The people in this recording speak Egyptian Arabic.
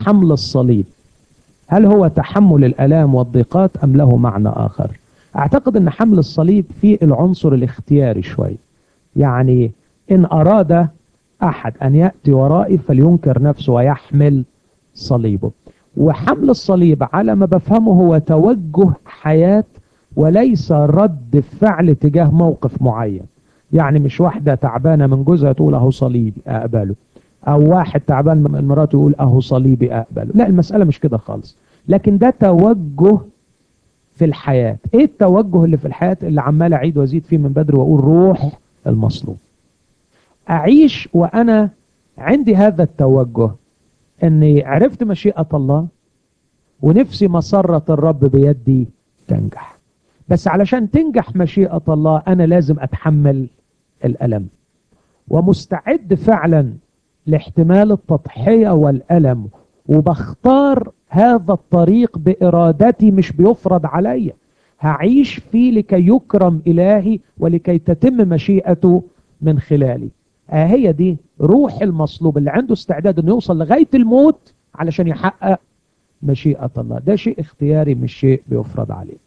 حمل الصليب هل هو تحمل الالام والضيقات ام له معنى اخر اعتقد ان حمل الصليب فيه العنصر الاختياري شوي يعني ان اراد احد ان ياتي ورائي فلينكر نفسه ويحمل صليبه وحمل الصليب على ما بفهمه هو توجه حياه وليس رد فعل تجاه موقف معين يعني مش واحده تعبانه من جوزها تقول اهو صليبي اقبله او واحد تعبان من مراته يقول اهو صليبي اقبله لا المساله مش كده خالص لكن ده توجه في الحياه ايه التوجه اللي في الحياه اللي عمال اعيد وازيد فيه من بدري واقول روح المصلوب اعيش وانا عندي هذا التوجه اني عرفت مشيئه الله ونفسي مسره الرب بيدي تنجح بس علشان تنجح مشيئه الله انا لازم اتحمل الالم ومستعد فعلا لاحتمال التضحيه والالم وبختار هذا الطريق بارادتي مش بيفرض عليا هعيش فيه لكي يكرم الهي ولكي تتم مشيئته من خلالي آه هي دي روح المصلوب اللي عنده استعداد انه يوصل لغايه الموت علشان يحقق مشيئه الله ده شيء اختياري مش شيء بيفرض عليه